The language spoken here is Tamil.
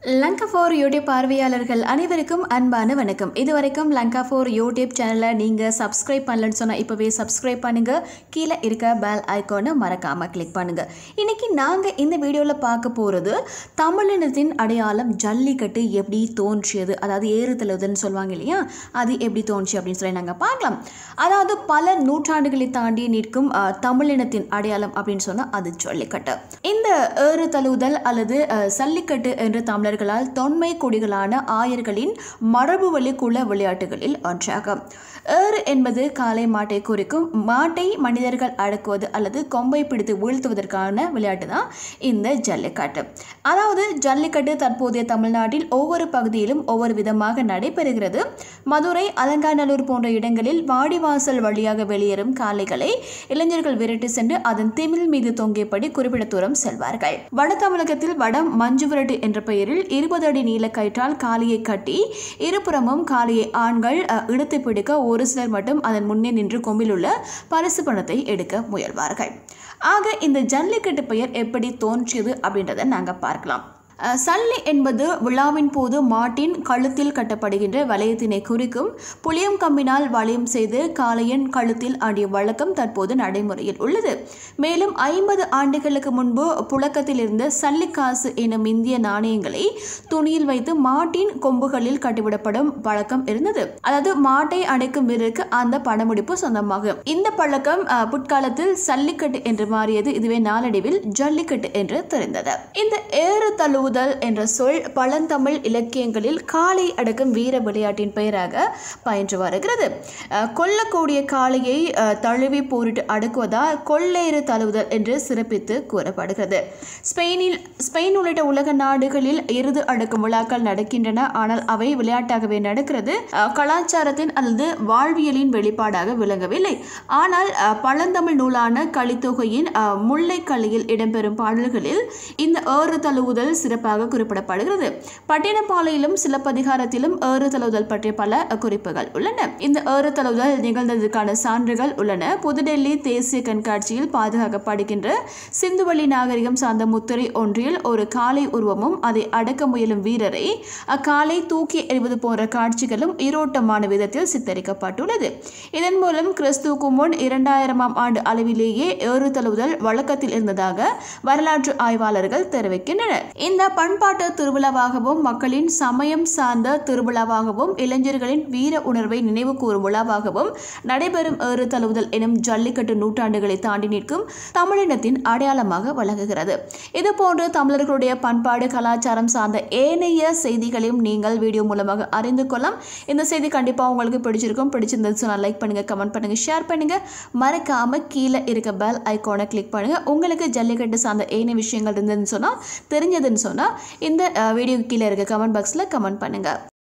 லங்கா ஃபோர் யூடியூப் பார்வையாளர்கள் அனைவருக்கும் அன்பான வணக்கம் இதுவரைக்கும் லங்கா ஃபோர் யூடியூப் சேனலை நீங்கள் சப்ஸ்கிரைப் பண்ணலன்னு சொன்னால் இப்போவே சப்ஸ்கிரைப் பண்ணுங்கள் கீழே இருக்க பெல் ஐக்கானை மறக்காமல் கிளிக் பண்ணுங்கள் இன்றைக்கி நாங்கள் இந்த வீடியோவில் பார்க்க போகிறது தமிழினத்தின் அடையாளம் ஜல்லிக்கட்டு எப்படி தோன்றியது அதாவது ஏறுதழுதுன்னு சொல்லுவாங்க இல்லையா அது எப்படி தோன்றிச்சு அப்படின்னு சொல்லி நாங்கள் பார்க்கலாம் அதாவது பல நூற்றாண்டுகளை தாண்டி நிற்கும் அஹ், தமிழினத்தின் அடையாளம் அப்படின்னு சொன்னால் அது ஜல்லிக்கட்டு இந்த ஏறு தழுவுதல் அல்லது அஹ், சல்லிக்கட்டு என்று தமிழர்களால் தொன்மை கொடிகளான ஆயர்களின் மரபு வழி குல விளையாட்டுகளில் ஒன்றாகும் ஏறு என்பது காளை மாட்டை குறிக்கும் மாட்டை மனிதர்கள் அடக்குவது அல்லது கொம்பை பிடித்து வீழ்த்துவதற்கான விளையாட்டு தான் இந்த ஜல்லிக்கட்டு அதாவது ஜல்லிக்கட்டு தற்போதைய தமிழ்நாட்டில் ஒவ்வொரு பகுதியிலும் ஒவ்வொரு விதமாக நடைபெறுகிறது மதுரை அலங்காநல்லூர் போன்ற இடங்களில் வாடிவாசல் வழியாக வெளியேறும் காளைகளை இளைஞர்கள் விரட்டி சென்று அதன் திமில் மீது தொங்கியபடி குறிப்பிட்ட தூரம் செல்வார்கள் வட தமிழகத்தில் வடம் மஞ்சு விரட்டு என்ற பெயரில் இருபது அடி நீள கயிற்றால் காளையை கட்டி இருபுறமும் காளையை ஆண்கள் அஹ், இழுத்து பிடிக்க ஒரு சிலர் மட்டும் அதன் முன்னே நின்று கொம்பில் உள்ள பரிசு பணத்தை எடுக்க முயல்வார்கள் ஆக இந்த ஜல்லிக்கட்டு பெயர் எப்படி தோன்றியது அப்படின்றத நாங்கள் பார்க்கலாம் அஹ், சல்லி என்பது விழாவின் போது மாட்டின் கழுத்தில் கட்டப்படுகின்ற வளையத்தினை குறிக்கும் புளியம் கம்பினால் வளையம் செய்து காளையன் கழுத்தில் ஆடிய வழக்கம் தற்போது நடைமுறையில் உள்ளது மேலும் ஐம்பது ஆண்டுகளுக்கு முன்பு புழக்கத்தில் இருந்த சல்லிக்காசு எனும் இந்திய நாணயங்களை துணியில் வைத்து மாட்டின் கொம்புகளில் கட்டிவிடப்படும் பழக்கம் இருந்தது அதாவது மாட்டை அடைக்கும் வீரருக்கு அந்த பணமுடிப்பு சொந்தமாகும் இந்த பழக்கம் அஹ், பிற்காலத்தில் சல்லிக்கட்டு என்று மாறியது இதுவே நாளடைவில் ஜல்லிக்கட்டு என்று தெரிந்தது இந்த ஏறு தழுவுதல் என்ற சொல் பழந்தமிழ் இலக்கியங்களில் காளை அடக்கும் வீர விளையாட்டின் பெயராக பயின்று வருகிறது அஹ், கொல்லக்கூடிய காளையை அஹ், தழுவி போரிட்டு அடக்குவதால் கொள்ளேறு தழுவுதல் என்று சிறப்பித்து கூறப்படுகிறது ஸ்பெயினில் ஸ்பெயின் உள்ளிட்ட உலக நாடுகளில் எருது அடக்கும் விழாக்கள் நடக்கின்றன ஆனால் அவை விளையாட்டாகவே நடக்கிறது அஹ், கலாச்சாரத்தின் அல்லது வாழ்வியலின் வெளிப்பாடாக விளங்கவில்லை ஆனால் அஹ், பழந்தமிழ் நூலான கலித்தொகையின் அஹ், முல்லைக்கல்லியில் இடம்பெறும் பாடல்களில் இந்த ஏறு தழுவுதல் சிறப்பாக குறிப்பிடப்படுகிறது பட்டினப்பாலையிலும் சிலப்பதிகாரத்திலும் ஏறு தழுவுதல் பற்றிய பல அஹ், குறிப்புகள் உள்ளன இந்த ஏறு தழுவுதல் நிகழ்ந்ததற்கான சான்றுகள் உள்ளன புதுடெல்லி தேசிய கண்காட்சியில் பாதுகாக்கப்படுகின்ற சிந்துவெளி நாகரிகம் சார்ந்த முத்திரை ஒன்றில் ஒரு காளை உருவமும் அதை அடக்க முயலும் வீரரை அக்காளை தூக்கி எறிவது போன்ற காட்சிகளும் ஈரோட்டமான விதத்தில் சித்தரிக்கப்பட்டுள்ளது இதன் மூலம் கிறிஸ்துவுக்கு முன் இரண்டாயிரமாம் ஆண்டு அளவிலேயே ஏறு தழுவுதல் வழக்கத்தில் இருந்ததாக வரலாற்று ஆய்வாளர்கள் தெரிவிக்கின்றனர் இந்த பண்பாட்டு திருவிழாவாகவும் மக்களின் சமயம் சார்ந்த திருவிழாவாகவும் இளைஞர்களின் வீர உணர்வை நினைவு கூறும் விழாவாகவும் நடைபெறும் ஏறு தழுவுதல் எனும் ஜல்லிக்கட்டு நூற்றாண்டுகளை தாண்டி நிற்கும் தமிழினத்தின் அடையாளமாக விளங்குகிறது இதுபோன்று தமிழர்களுடைய பண்பாடு கலாச்சாரம் சார்ந்த ஏனைய செய்திகளையும் நீங்கள் வீடியோ மூலமாக அறிந்து கொள்ளலாம் இந்த செய்தி கண்டிப்பாக உங்களுக்கு பிடிச்சிருக்கும் பிடிச்சிருந்தது சொன்னால் லைக் பண்ணுங்க கமெண்ட் பண்ணுங்க ஷேர் பண்ணுங்க மறக்காம கீழே இருக்க பெல் ஐக்கானை கிளிக் பண்ணுங்க உங்களுக்கு ஜல்லிக்கட்டு சார்ந்த ஏனைய விஷயங்கள் இருந்ததுன்னு சொன்னால் தெரிஞ்சதுன்னு சொன்னால் இந்த வீடியோ கீழே இருக்க கமெண்ட் பாக்ஸில் கமெண்ட் பண்ணுங்க